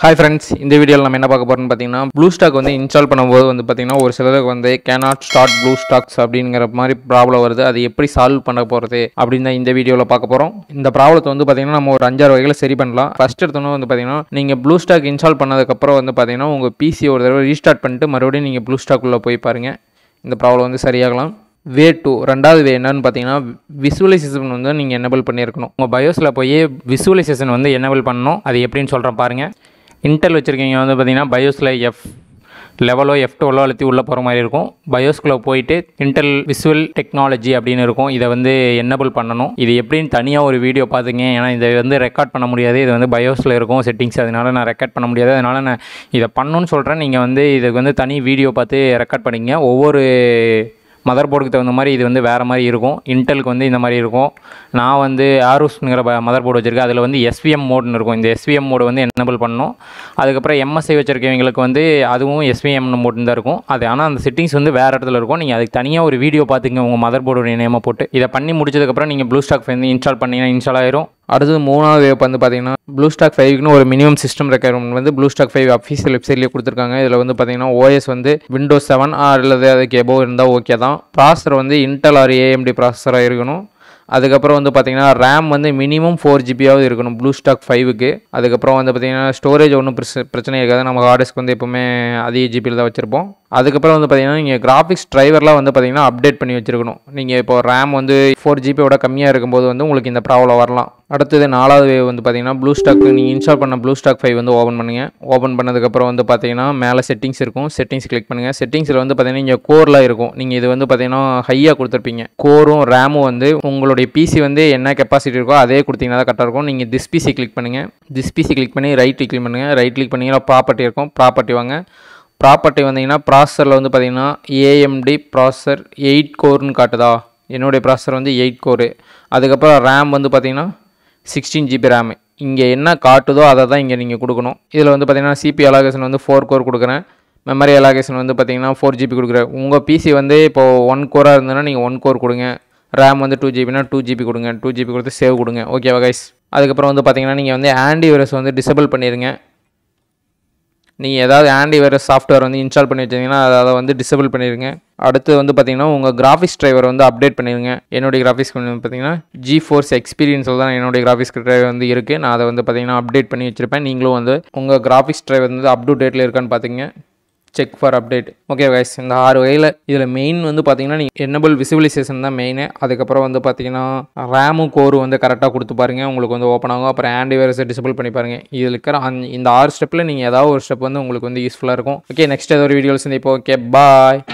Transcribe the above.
hi friends இந்த வீடியோவில் நம்ம என்ன பார்க்க போகிறோம்னு பார்த்தீங்கன்னா ப்ளூ ஸ்டாக் வந்து இன்ஸ்டால் பண்ணும்போது வந்து பார்த்தீங்கன்னா ஒரு சிலருக்கு வந்து கேனாட் ஸ்டார்ட் ப்ளூ ஸ்டாக்ஸ் அப்படிங்கிற மாதிரி ப்ராப்ளம் வருது அது எப்படி சால்வ் பண்ண போகிறது அப்படின்னு தான் இந்த வீடியோவில் பார்க்க போகிறோம் இந்த ப்ராப்ளத்தை வந்து பார்த்தீங்கன்னா நம்ம ஒரு அஞ்சாறு வகையில் சரி பண்ணலாம் ஃபர்ஸ்ட் எடுத்தோன்னே வந்து பார்த்தீங்கன்னா நீங்கள் ப்ளூ ஸ்டாக் இன்ஸ்டால் பண்ணதுக்கப்புறம் வந்து பார்த்தீங்கன்னா உங்கள் பிசி ஒரு தடவை ரீஸ்டார்ட் பண்ணிட்டு மறுபடியும் நீங்கள் ப்ளூ ஸ்டாக்குள்ளே போய் பாருங்கள் இந்த ப்ராப்ளம் வந்து சரியாகலாம் வே டூ ரெண்டாவது வே என்னன்னு பார்த்தீங்கன்னா விசுவலைசேஷன் வந்து நீங்கள் எனேபிள் பண்ணியிருக்கணும் உங்கள் பயோஸில் போய் விசுவலைசேஷன் வந்து எனேபிள் பண்ணணும் அது எப்படின்னு சொல்கிறேன் பாருங்கள் இன்டெல் வச்சுருக்கீங்க வந்து பார்த்தீங்கன்னா பயோஸில் எஃப் லெவலோ எஃப் டுவெல்லோ அழுத்தி உள்ளே போகிற மாதிரி இருக்கும் பயோஸ்குள்ளே போயிட்டு இன்டெல் விசுவல் டெக்னாலஜி அப்படின்னு இருக்கும் இதை வந்து என்னபிள் பண்ணணும் இது எப்படின்னு தனியாக ஒரு வீடியோ பார்த்துங்க ஏன்னா இதை வந்து ரெக்கார்ட் பண்ண முடியாது இது வந்து பயோஸில் இருக்கும் செட்டிங்ஸ் அதனால நான் ரெக்கார்ட் பண்ண முடியாது அதனால நான் இதை பண்ணணும்னு சொல்கிறேன் நீங்கள் வந்து இதுக்கு வந்து தனி வீடியோ பார்த்து ரெக்கார்ட் பண்ணிங்க ஒவ்வொரு மதர் போர்டுக்கு தகுந்த மாதிரி இது வந்து வேறு மாதிரி இருக்கும் இன்டெலுக்கு வந்து இந்த மாதிரி இருக்கும் நான் வந்து ஆரூஸ்ங்கிற மதர் போர்டு வச்சுருக்கேன் அதில் வந்து எஸ்விஎம் மோட்னு இருக்கும் இந்த எஸ்விஎம் மோடு வந்து எனபிள் பண்ணணும் அதுக்கப்புறம் எம்எஸ்ஐ வச்சுருக்கவங்களுக்கு வந்து அதுவும் எஸ்விஎம் மோட்னு தான் இருக்கும் அது ஆனால் அந்த செட்டிங்ஸ் வந்து வேறு இடத்துல இருக்கும் நீங்கள் அதுக்கு தனியாக ஒரு வீடியோ பார்த்துங்க உங்கள் மதர் போர்டுடைய நேமை போட்டு இதை பண்ணி முடிச்சதுக்கப்புறம் நீங்கள் ப்ளூ ஸ்டாக் வந்து இன்ஸ்டால் பண்ணிங்கன்னா இன்ஸ்டால் ஆயிரும் அடுத்தது மூணாவது வேப் வந்து பார்த்தீங்கன்னா ப்ளூ ஸ்டாக் ஃபைவ்க்குன்னு ஒரு மினிமம் சிஸ்டம் ரெக்குயர்மெண்ட் வந்து ப்ளூ ஸ்டாக் ஃபைவ் அஃபீஷியல் வெப்சைட்லேயே கொடுத்துருக்காங்க இதில் வந்து பார்த்தீங்கன்னா ஓஎஸ் வந்து விண்டோஸ் செவன் அல்லது அதுக்கு எபோவ் இருந்தால் ஓகே தான் ப்ராசர் வந்து இன்டெல் ஆர் ஏஎம்டி ப்ராசஸராக இருக்கணும் அதுக்கப்புறம் வந்து பார்த்தீங்கன்னா ரேம் வந்து மினிமம் ஃபோர் ஜிபியாவது இருக்கணும் ப்ளூ ஸ்டாக் ஃபைவுக்கு அதுக்கப்புறம் வந்து பார்த்தீங்கன்னா ஸ்டோரேஜ் ஒன்றும் பிரச்ச பிரச்சனை இருக்காது நம்ம ஹார்டிஸ்க் வந்து எப்போவுமே அதிக ஜிபியில் தான் வச்சுருப்போம் அதுக்கப்புறம் வந்து பார்த்தீங்கன்னா நீங்கள் கிராஃபிக்ஸ் ட்ரைவர்லாம் வந்து பார்த்தீங்கன்னா அப்டேட் பண்ணி வச்சிருக்கணும் நீங்கள் இப்போ ரேம் வந்து ஃபோர் ஜிபியோட கம்மியாக இருக்கும்போது வந்து உங்களுக்கு இந்த ப்ராப்ளம் வரலாம் அடுத்தது நாலாவது wave வந்து பார்த்தீங்கன்னா ப்ளூ ஸ்டாக் நீங்கள் இன்ஸ்டால் பண்ண ப்ளூ ஸ்டாக் ஃபைவ் வந்து ஓப்பன் பண்ணுங்கள் ஓப்பன் பண்ணதுக்கப்புறம் வந்து பார்த்தீங்கன்னா மேலே செட்டிங்ஸ் இருக்கும் செட்டிங்ஸ் கிளிக் பண்ணுங்கள் செட்டிங்ஸில் வந்து பார்த்தீங்கன்னா இங்கே கோர்லாம் இருக்கும் நீங்கள் இது வந்து பார்த்தீங்கன்னா ஹையாக கொடுத்துருப்பீங்க கோரும் ரேமும் வந்து உங்களுடைய பிசி வந்து என்ன கெப்பாசிட்டி இருக்கோ அதே கொடுத்தீங்கன்னா தான் கரெக்டாக இருக்கும் நீங்கள் திஸ் பிசி கிளிக் பண்ணுங்கள் திஸ் பிசி கிளிக் பண்ணி ரைட் கிளிக் பண்ணுங்கள் ரைட் கிளிக் பண்ணிங்கன்னா ப்ராப்பர்ட்டி இருக்கும் ப்ராப்பர்ட்டி வாங்க ப்ராப்பர்ட்டி வந்தீங்கன்னா ப்ராசரில் வந்து பார்த்தீங்கன்னா ஏஎம்டி ப்ராசர் எயிட் கோர்னு காட்டுதா என்னுடைய ப்ராசர் வந்து எயிட் கோரு அதுக்கப்புறம் ரேம் வந்து பார்த்தீங்கன்னா சிக்ஸ்டீன் ஜிபி ரேம் இங்கே என்ன காட்டுதோ அதை தான் இங்கே நீங்கள் கொடுக்கணும் இதில் வந்து பார்த்தீங்கன்னா சிபி அலாகேஷன் வந்து ஃபோர் கோர் கொடுக்குறேன் மெமரி அலாகேஷன் வந்து பார்த்தீங்கன்னா ஃபோர் ஜிபி கொடுக்குறேன் உங்கள் பிசி வந்து இப்போது ஒன் கோராக இருந்ததுன்னா நீங்கள் ஒன் கோர் கொடுங்க ரேம் வந்து டூ ஜிபினா டூ ஜிபி கொடுங்க டூ ஜிபி கொடுத்து சேவ் கொடுங்க ஓகேவா கைஸ் அதுக்கப்புறம் வந்து பார்த்தீங்கன்னா நீங்கள் வந்து ஆன்டி வைரஸ் வந்து டிசபிள் பண்ணிடுங்க நீங்கள் ஏதாவது ஆன்டி வைரஸ் சாஃப்ட்வேர் வந்து இன்ஸ்டால் பண்ணி வச்சிங்கன்னா அதை அதை வந்து டிசபிள் பண்ணிடுங்க அடுத்து வந்து பார்த்தீங்கன்னா உங்கள் கிராஃபிக்ஸ் டிரைவர் வந்து அப்டேட் பண்ணிடுங்க என்னுடைய கிராஃபிக்ஸ் வந்து பார்த்தீங்கன்னா ஜி ஃபோர்ஸ் எக்ஸ்பீரியன்ஸில் தான் என்னுடைய கிராஃபிக்ஸ் டிரைவர் வந்து இருக்குது நான் அதை வந்து பார்த்தீங்கன்னா அப்டேட் பண்ணி வச்சுருப்பேன் நீங்களும் வந்து உங்கள் கிராஃபிக்ஸ் டிரைவர் வந்து அப் டு டேட்டில் இருக்கான்னு பார்த்துங்க check for update okay guys இந்த ஆறு வகையில் இதில் மெயின் வந்து பார்த்தீங்கன்னா நீங்கள் என்னபிள் விசுவலைசேஷன் தான் மெயின் அதுக்கப்புறம் வந்து பார்த்தீங்கன்னா ரேமும் கோரும் வந்து கரெக்டாக கொடுத்து பாருங்கள் உங்களுக்கு வந்து ஓப்பன் ஆகும் அப்புறம் ஆன்டி வைரஸை டிசபிள் பண்ணி பாருங்கள் இதில் இருக்கிற அந்த இந்த ஆறு ஸ்டெப்பில் நீங்கள் ஏதாவது ஒரு ஸ்டெப் வந்து உங்களுக்கு வந்து யூஸ்ஃபுல்லாக இருக்கும் ஓகே நெக்ஸ்ட் ஏதோ ஒரு வீடியோவில் சந்திப்போம் ஓகே பாய்